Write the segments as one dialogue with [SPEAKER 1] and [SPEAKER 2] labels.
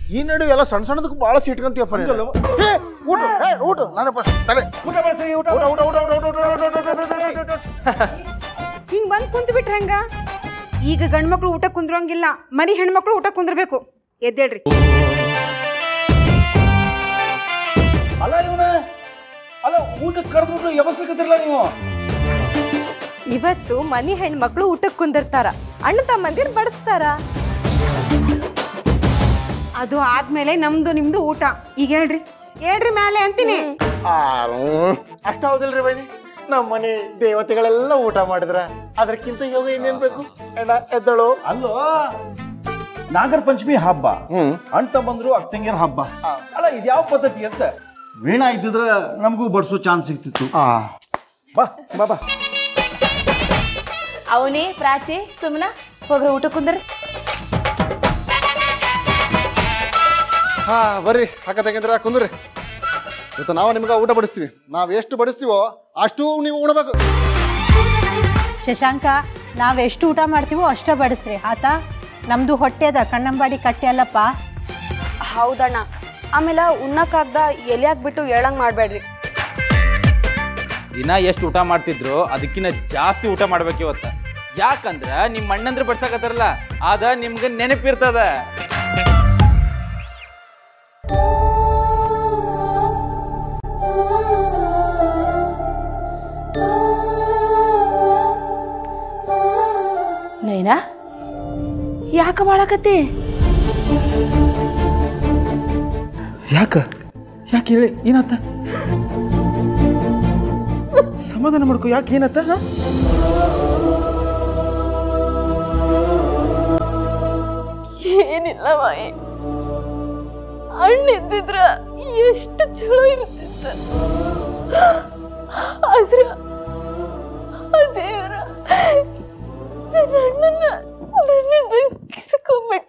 [SPEAKER 1] ಈ ನಡುವೆ ಎಲ್ಲ ಸಣ್ಣ ಸಣ್ಣದಕ್ಕೆ ಭಾಳ ಸಿಟ್ಕಂತೀಯಪ್ಪ ನೀನು. ಏ, ಊಟ ಏ, ಊಟ ನಾನು ತಲೆ
[SPEAKER 2] ಊಟ ಬಡಿಸ್ರಿ ಊಟ
[SPEAKER 1] ಊಟ ಊಟ ಊಟ ಊಟ ಊಟ ಊಟ ಊಟ ಊಟ ಊಟ ಊಟ ಊಟ.
[SPEAKER 3] ಹಿಂಗ್ ಬಂದ್ ಕುಂತ ಬಿಟ್ರ ಹೆಂಗ ಈಗ ಗಂಡ್ಮಕ್ಳು ಊಟ ಕುಂದ್ರಂಗಿಲ್ಲ ಮನಿ ಹೆಣ್ಮಕ್ಳು ಊಟ ಕುಂದ್ರಬೇಕು ಎದ್ದೇಳ್ರಿ
[SPEAKER 2] ಅಲ್ಲ ಇವನ ಅಲ್ಲ ಊಟ ಕರೆದ್ಬಿಟ್ಟು ಎಬಸ್ಲಿಕ್ಕತ್ತಿರಲ್ಲ ನೀವು
[SPEAKER 4] ಇವತ್ತು ಮನಿ ಹೆಣ್ಮಕ್ಳು ಊಟಕ್ಕೆ ಕುಂದಿರ್ತಾರ ಅಣ್ಣ ತಮ್ಮಂದಿರ್ ಬಡಿಸ್ತಾರ
[SPEAKER 3] ಅದು ಆದ್ಮೇಲೆ ನಮ್ದು ನಿಮ್ದು ಊಟ ಈಗ ಹೇಳ್ರಿ ಹೇಳ್ರಿ ಮೇಲೆ ಅಂತೀನಿ
[SPEAKER 1] ಆ, ಹ್ಮ್. ಅಷ್ಟ ಹೌದಿಲ್ರಿ ಬೈನಿ ನಮ್ಮ ಮನೆ ದೇವತೆಗಳೆಲ್ಲ ಊಟ ಮಾಡಿದ್ರ ಅದಕ್ಕಿಂತ ಯೋಗ ಇನ್ನೇನ್ ಬೇಕು ಎಡ ಎದ್ದಳು
[SPEAKER 2] ಅಲ್ಲೋ ನಾಗರ ಪಂಚಮಿ ಹಬ್ಬ
[SPEAKER 1] ಹ್ಮ್
[SPEAKER 2] ಅಣ್ಣ ತಮ್ಮಂದ್ರು ಅಕ್ಕಂಗಿರ ಹಬ್ಬ ಅಲ್ಲ ಇದ್ಯಾವ ಪದ್ಧತಿ ಅಂತ ವೀಣಾ ಇದ್ದಿದ್ರ ನಮಗೂ ಬಡಿಸೋ ಚಾನ್ಸ್ ಸಿಗ್ತಿತ್ತು
[SPEAKER 1] ಆ
[SPEAKER 2] ಬಾ ಬಾ ಬಾ
[SPEAKER 4] ಅವನೇ ಪ್ರಾಚಿ ಸುಮ್ನ ಹೋಗ್ರಿ ಊಟ ಕುಂದ್ರಿ
[SPEAKER 1] ಹಾ ಬರ್ರಿ ಅಕ್ಕ ತಂಗಿದ್ರ ಕುಂದ್ರಿ ಇವತ್ತು ನಾವು ನಿಮ್ಗೆ ಊಟ ಬಡಿಸ್ತೀವಿ ನಾವು ಎಷ್ಟು ಬಡಿಸ್ತೀವೋ ಅಷ್ಟು ನೀವು ಉಣ್ಬೇಕು
[SPEAKER 5] ಶಶಾಂಕ ನಾವು ಎಷ್ಟು ಊಟ ಮಾಡ್ತೀವೋ ಅಷ್ಟ ಬಡಿಸ್ರಿ ಆತ ನಮ್ದು ಹೊಟ್ಟೆದ ಕಣ್ಣಂಬಾಡಿ ಕಟ್ಟೆ ಅಲ್ಲಪ್ಪ
[SPEAKER 4] ಹೌದಣ್ಣ ಆಮೇಲೆ ಉಣ್ಣಕ್ಕಾಗ್ದ ಎಲೆ ಬಿಟ್ಟು ಹೇಳಂಗ್ ಮಾಡ್ಬೇಡ್ರಿ
[SPEAKER 6] ದಿನ ಎಷ್ಟು ಊಟ ಮಾಡ್ತಿದ್ರು ಅದಕ್ಕಿಂತ ಜಾಸ್ತಿ ಊಟ ಮಾಡ್ಬೇಕು ಇವತ್ತ ಯಾಕಂದ್ರ ನಿಮ್ಮ ಅಣ್ಣಂದ್ರ ಬಡ್ಸಕತ್ತಾರಲ್ಲ ಅದ ನಿಮ್ಗೆ ನೆನಪಿರ್ತದ
[SPEAKER 4] ನೈನಾ ಯಾಕ ಮಾಡಕತ್ತಿ
[SPEAKER 2] ಯಾಕ ಯಾಕೆ ಹೇಳಿ ಏನಾತ ಸಮಾಧಾನ ಮಾಡ್ಕೊ ಯಾಕೆ ಏನತ್ತ ಹಾ?
[SPEAKER 4] ಏನಿಲ್ಲ ಮಾಯಿ ಅಣ್ಣ ಇದ್ದಿದ್ರ ಎಷ್ಟು ಚಲೋ ಇರ್ತಿತ್ತ ಆದ್ರ ಆ ದೇವ್ರ ನನ್ನ ಅಣ್ಣನ ನನ್ನಿಂದ ಕಿಸ್ಕೊಂಡ್ಬಿಟ್ಟ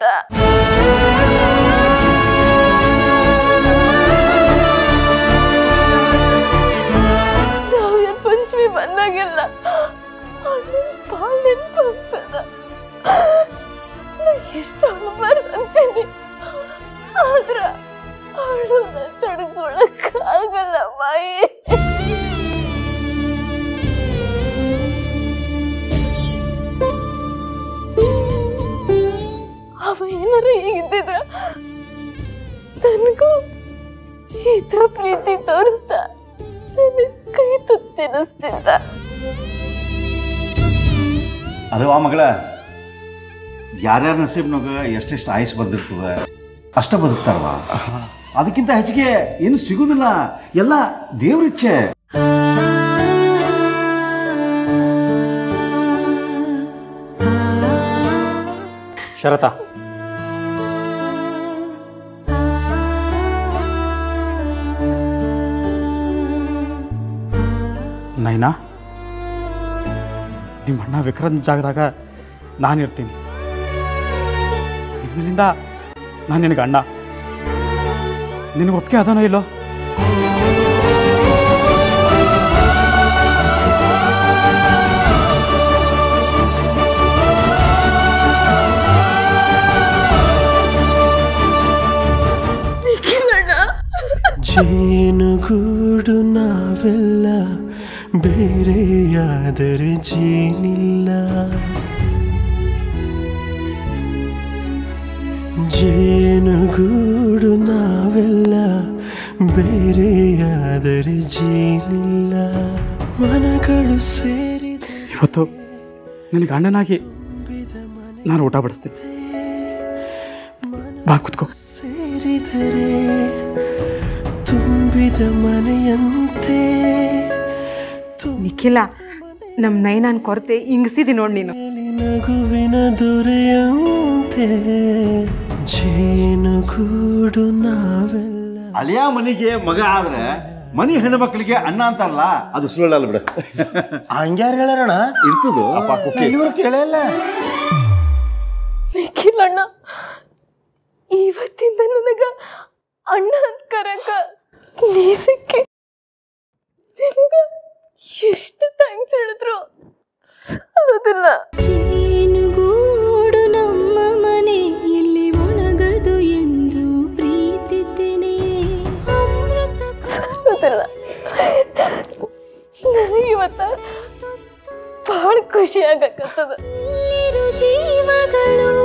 [SPEAKER 4] ನಾವ್ಯಾರ ಪಂಚಮಿ ಬಂದಾಗೆಲ್ಲ ಅಣ್ಣನ ಭಾಳ ನೆನಪಾಗ್ತದ ಎಷ್ಟು ಅಳಬಾರ್ದು ಅಂತೀನಿ ಆದ್ರ ಅಳುನ ತಡ್ಕೊಳಕ್ ಆಗಲ್ಲ ಬಾಯಿ ಅವ ಏನಾರ ಹೀಗಿದ್ದಿದ್ರ ನನಗೂ ಈತ ಪ್ರೀತಿ ತೋರಿಸ್ದ ನನ್ನ ಕೈ ತುತ್ತಿನಿಸ್ತಿದ್ದ
[SPEAKER 2] ಅಲ್ವಾ ಮಗಳ ಯಾರ್ಯಾರ ನಸೀಬ್ನಾಗ ಎಷ್ಟೆಷ್ಟು ಆಯಸ್ ಬಂದಿರ್ತದ ಅಷ್ಟ ಬದುಕ್ತಾರವ ಅದಕ್ಕಿಂತ ಹೆಚ್ಚಿಗೆ ಏನು ಸಿಗುದಿಲ್ಲ ಎಲ್ಲ ದೇವ್ರಿಚ್ಛೆ
[SPEAKER 6] ಶರತ ನೈನಾ ನಿಮ್ಮ ಅಣ್ಣ ವಿಕ್ರಮ್ ಜಾಗದಾಗ ನಾನು ಇರ್ತೀನಿ ಇನ್ಮೇಲಿಂದ ನಾನು ನಿನಗೆ ಅಣ್ಣ ನಿನಗೆ ಒಪ್ಪಿಗೆ ಅದಾನೋ ಇಲ್ಲೋ
[SPEAKER 7] ಜೇನುಗೂಡು ನಾವೆಲ್ಲ ಬೇರೆಯಾದರೆ ಜೇನಿಲ್ಲ ಜೇನುಗೂಡು ನಾವೆಲ್ಲ ಬೇರೆಯಾದರೆ ಜೇನಿಲ್ಲ ಮನಗಳು ಸೇರಿದ
[SPEAKER 6] ಇವತ್ತು ನಿನಗೆ ಅಣ್ಣನಾಗಿ ನಾನು ಊಟ ಬಡಿಸ್ತೀನಿ ಬಾ ಕುತ್ಕೋ
[SPEAKER 7] ಸೇರಿದರೆ ತುಂಬಿದ ಮನೆಯಂತೆ
[SPEAKER 3] ನಿಖಿಲ ನಮ್ ನೈನಾನ್ ಕೊರತೆ ಇಂಗಿಸಿದಿ ನೋಡ್ ನೀನು
[SPEAKER 7] ತುಂಬಿ ನಗುವಿನ ದೊರೆಯಂತೆ ಜೇನುಗೂಡು ನಾವೆಲ್ಲ
[SPEAKER 2] ಅಳಿಯ ಮನೆಗೆ ಮಗ ಆದ್ರೆ ಮನಿ ಹೆಣ್ಮಕ್ಳಿಗೆ ಅಣ್ಣ ಅಂತಾರಲ್ಲ ಅದು ಸುಳ್ಳಲ್ಲ ಬಿಡ
[SPEAKER 1] ಹಂಗ್ಯಾರು ಹೇಳ್ಯಾರಣ
[SPEAKER 2] ಇರ್ತದ
[SPEAKER 1] ಅಪ್ಪ ಕುಕ್ಕಿ ಇವ್ರು ಕೇಳಲ್ಲ
[SPEAKER 4] ನಿಖಿಲಣ್ಣ ಇವತ್ತಿಂದ ನನಗ ಅಣ್ಣ ಅಂತ ಕರಕ ನೀ ಸಿಕ್ಕಿ ನಿನಗ ಎಷ್ಟು ಥ್ಯಾಂಕ್ಸ್ ಹೇಳಿದ್ರು ಸಾಲೋದಿಲ್ಲ
[SPEAKER 8] ಜೇನುಗೂಡು ನಮ್ಮ ಮನೆ ಇಲ್ಲಿ ಒಣಗದು ಎಂದು ಖುಷಿ ಆಗಕತ್ತದ ಜೀವಗಳು